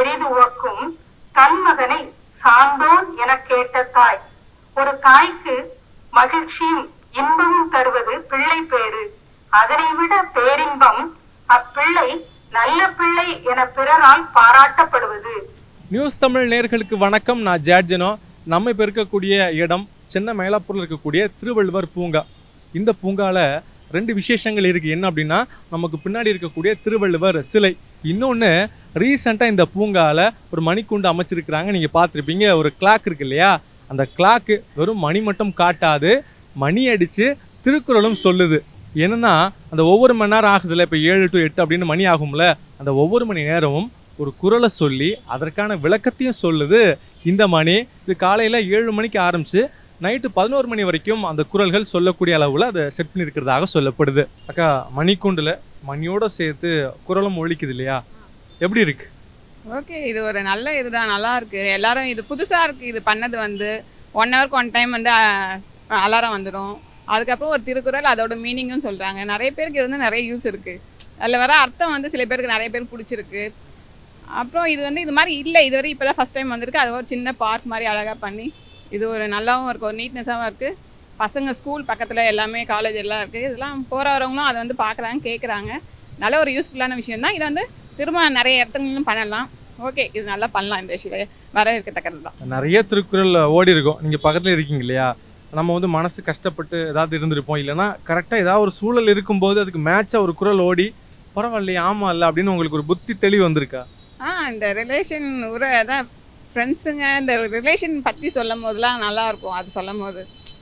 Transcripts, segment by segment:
பெரிது உவக்கும் தன் மகனை சார்ந்தோன் என கேட்ட தாய் ஒரு தாய்க்கு மகிழ்ச்சியும் இன்பமும் தருவது பிள்ளை பேறு அதனை விட பேரின்பம் அப்பிள்ளை நல்ல பிள்ளை என பிறரால் பாராட்டப்படுவது நியூஸ் தமிழ் நேர்களுக்கு வணக்கம் நான் ஜார்ஜனோ நம்ம இப்போ இருக்கக்கூடிய இடம் சென்னை மயிலாப்பூரில் இருக்கக்கூடிய திருவள்ளுவர் பூங்கா இந்த பூங்கால ரெண்டு விசேஷங்கள் இருக்கு என்ன அப்படின்னா நமக்கு பின்னாடி இருக்கக்கூடிய திருவள்ளுவர் சிலை இன்னொன்று ரீசெண்டாக இந்த பூங்கால ஒரு மணிக்கூண்டு அமைச்சிருக்கிறாங்க நீங்கள் பார்த்துருப்பீங்க ஒரு கிளாக் இருக்கு இல்லையா அந்த கிளாக்கு வெறும் மணி மட்டும் காட்டாது மணி அடித்து திருக்குறளும் சொல்லுது என்னன்னா அந்த ஒவ்வொரு மணி நேரம் ஆகுதுல்ல இப்போ ஏழு டு எட்டு அப்படின்னு மணி ஆகும்ல அந்த ஒவ்வொரு மணி நேரமும் ஒரு குரலை சொல்லி அதற்கான விளக்கத்தையும் சொல்லுது இந்த மணி இது காலையில் ஏழு மணிக்கு ஆரம்பிச்சு நைட்டு பதினோரு மணி வரைக்கும் அந்த குரல்கள் சொல்லக்கூடிய அளவில் அதை செட் பண்ணியிருக்கிறதாக சொல்லப்படுது அக்கா மணிக்கூண்டில் மணியோட சேர்த்து குரலும் ஒழிக்குது இல்லையா எப்படி இருக்கு ஓகே இது ஒரு நல்ல இதுதான் நல்லா இருக்கு எல்லாரும் இது புதுசா இருக்கு இது பண்ணது வந்து ஒன் ஹவருக்கு ஒன் டைம் வந்து அலாரம் வந்துடும் அதுக்கப்புறம் ஒரு திருக்குறள் அதோட மீனிங்கும் சொல்றாங்க நிறைய பேருக்கு இது வந்து நிறைய யூஸ் இருக்கு அதில் வர அர்த்தம் வந்து சில பேருக்கு நிறைய பேருக்கு பிடிச்சிருக்கு அப்புறம் இது வந்து இது மாதிரி இல்லை இதுவரை இப்போ தான் ஃபஸ்ட் டைம் வந்திருக்கு அது ஒரு சின்ன பார்க் மாதிரி அழகாக பண்ணி இது ஒரு நல்லாவும் இருக்கு ஒரு நீட்னஸாகவும் இருக்குது பசங்க ஸ்கூல் பக்கத்தில் எல்லாமே காலேஜ் எல்லாம் இருக்குது இதெல்லாம் போகிற வரவங்களும் அதை வந்து பார்க்குறாங்க கேட்குறாங்க நல்ல ஒரு யூஸ்ஃபுல்லான விஷயம் தான் இதை வந்து திரும்ப நிறைய இடத்துங்களும் பண்ணலாம் ஓகே இது நல்லா பண்ணலாம் இந்த விஷயம் வர இருக்கத்தக்கது தான் நிறைய திருக்குறள் ஓடி இருக்கும் நீங்கள் பக்கத்தில் இருக்கீங்க இல்லையா நம்ம வந்து மனசு கஷ்டப்பட்டு ஏதாவது இருந்திருப்போம் இல்லைன்னா கரெக்டாக ஏதாவது ஒரு சூழல் இருக்கும்போது அதுக்கு மேட்சாக ஒரு குரல் ஓடி பரவாயில்லையே ஆமா இல்லை அப்படின்னு உங்களுக்கு ஒரு புத்தி தெளிவு வந்திருக்கா ஆ இந்த ரிலேஷன் ஒரு அதான் ஃப்ரெண்ட்ஸுங்க இந்த ரிலேஷன் பற்றி சொல்லும் போதெல்லாம் நல்லா இருக்கும் அது சொல்லும் போது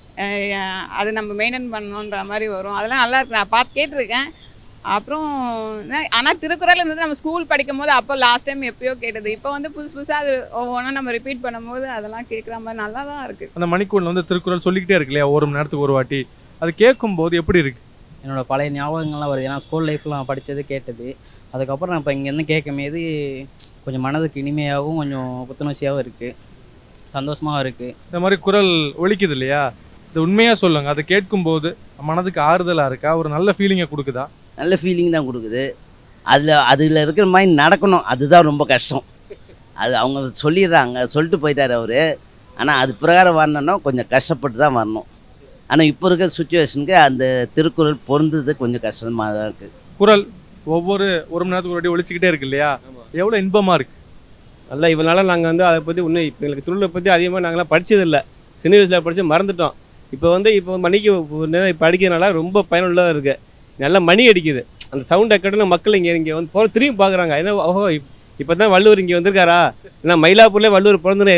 அஹ் அது நம்ம மெயின்டைன் பண்ணணுன்ற மாதிரி வரும் அதெல்லாம் நல்லா இருக்கு நான் பார்த்து கேட்டிருக்கேன் அப்புறம் ஆனால் திருக்குறள் இருந்தது நம்ம ஸ்கூல் படிக்கும் போது அப்போ லாஸ்ட் டைம் எப்பயோ கேட்டது இப்போ வந்து புதுசு புதுசாக அது ஒவ்வொன்றும் நம்ம ரிப்பீட் பண்ணும்போது அதெல்லாம் கேட்குற மாதிரி நல்லா தான் இருக்குது அந்த மணிக்கூண்டில் வந்து திருக்குறள் சொல்லிக்கிட்டே இருக்கு இல்லையா ஒரு மணி நேரத்துக்கு ஒரு வாட்டி அது கேட்கும்போது எப்படி இருக்கு என்னோட பழைய ஞாபகங்கள்லாம் வருது ஏன்னா ஸ்கூல் லைஃப்லாம் படித்தது கேட்டது அதுக்கப்புறம் நான் இப்போ இங்கேருந்து கேட்கும்போது கொஞ்சம் மனதுக்கு இனிமையாகவும் கொஞ்சம் புத்துணர்ச்சியாகவும் இருக்குது சந்தோஷமாகவும் இருக்குது இந்த மாதிரி குரல் ஒலிக்குது இல்லையா இது உண்மையாக சொல்லுங்க அதை கேட்கும்போது மனதுக்கு ஆறுதலாக இருக்கா ஒரு நல்ல ஃபீலிங்கை கொடுக்குதா நல்ல ஃபீலிங் தான் கொடுக்குது அதில் அதில் இருக்கிற மாதிரி நடக்கணும் அதுதான் ரொம்ப கஷ்டம் அது அவங்க சொல்லிடுறாங்க சொல்லிட்டு போயிட்டார் அவர் ஆனால் அது பிரகாரம் வரணும்னா கொஞ்சம் கஷ்டப்பட்டு தான் வரணும் ஆனால் இப்போ இருக்கிற சுச்சுவேஷனுக்கு அந்த திருக்குறள் பொருந்தது கொஞ்சம் கஷ்டமாக தான் இருக்குது குரல் ஒவ்வொரு ஒரு மணி நேரத்துக்கு ஒரு வாட்டி ஒழிச்சுக்கிட்டே இருக்கு இல்லையா எவ்வளோ இன்பமாக இருக்கு நல்லா இவனால நாங்கள் வந்து அதை பற்றி இன்னும் இப்போ எங்களுக்கு திருவிழா பற்றி அதிகமாக நாங்களாம் படிச்சதில்லை சின்ன வயசில் படித்து மறந்துட்டோம் இப்போ வந்து இப்போ மணிக்கு ஒரு நேரம் படிக்கிறதுனால ரொம்ப பயனுள்ளதாக இருக்குது நல்லா மணி அடிக்குது அந்த சவுண்டை கேட்டோன்னா மக்கள் இங்கே இங்கே வந்து போகிற திரும்பி பார்க்குறாங்க ஏன்னா ஓஹோ இப்போ தான் வள்ளுவர் இங்கே வந்திருக்காரா ஏன்னா மயிலாப்பூர்லேயே வள்ளுவர் பிறந்து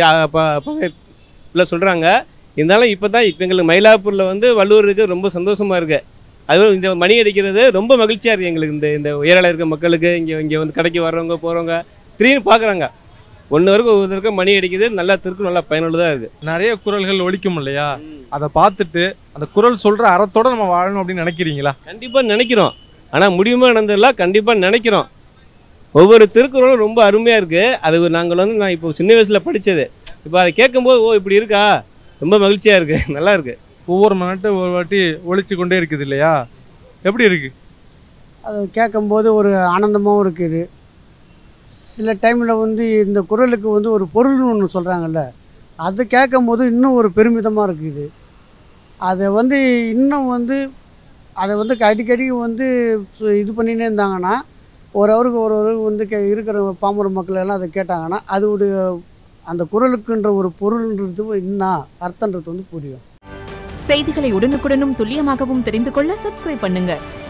இல்லை சொல்கிறாங்க இருந்தாலும் இப்போ தான் இப்போ எங்களுக்கு மயிலாப்பூரில் வந்து வள்ளுவர் இருக்கு ரொம்ப சந்தோஷமாக இருக்குது அதுவும் இந்த மணி அடிக்கிறது ரொம்ப மகிழ்ச்சியாக இருக்குது எங்களுக்கு இந்த இந்த உயரால இருக்க மக்களுக்கு இங்கே இங்கே வந்து கடைக்கு வர்றவங்க போகிறவங்க திரும்பி பார்க்குறாங்க ஒன்று வரைக்கும் ஒவ்வொரு வரைக்கும் மணி அடிக்குது நல்லா திருக்கு நல்லா பயனுள்ளதாக இருக்குது நிறைய குரல்கள் ஒலிக்கும் இல்லையா அதை பார்த்துட்டு அந்த குரல் சொல்ற அறத்தோட நம்ம வாழணும் அப்படின்னு நினைக்கிறீங்களா கண்டிப்பாக நினைக்கிறோம் ஆனால் முடியுமா நடந்ததெல்லாம் கண்டிப்பாக நினைக்கிறோம் ஒவ்வொரு திருக்குறளும் ரொம்ப அருமையாக இருக்குது அது நாங்கள் வந்து நான் இப்போ சின்ன வயசில் படித்தது இப்போ அதை கேட்கும்போது ஓ இப்படி இருக்கா ரொம்ப மகிழ்ச்சியாக இருக்குது நல்லா இருக்குது ஒவ்வொரு மணி நேரத்தை ஒரு வாட்டி ஒழிச்சு கொண்டே இருக்குது இல்லையா எப்படி இருக்கு அது கேட்கும்போது ஒரு ஆனந்தமாகவும் இருக்குது சில டைமில் வந்து இந்த குரலுக்கு வந்து ஒரு பொருள்னு ஒன்று சொல்கிறாங்கல்ல அது கேட்கும்போது இன்னும் ஒரு பெருமிதமாக இருக்குது அதை வந்து இன்னும் வந்து அதை வந்து அடிக்கடி வந்து சு- இது பண்ணினே இருந்தாங்கன்னா ஒரு ஹவருக்கு ஒரு ஹவருக்கு வந்து கே இருக்கிற பாமர மக்கள் எல்லாம் அதை கேட்டாங்கன்னா அதோடைய அந்த குரலுக்குன்ற ஒரு பொருள்ன்றது என்ன அர்த்தன்றது வந்து புரியும் செய்திகளை உடனுக்குடனும் துல்லியமாகவும் தெரிந்து கொள்ள சப்ஸ்கிரைப் பண்ணுங்க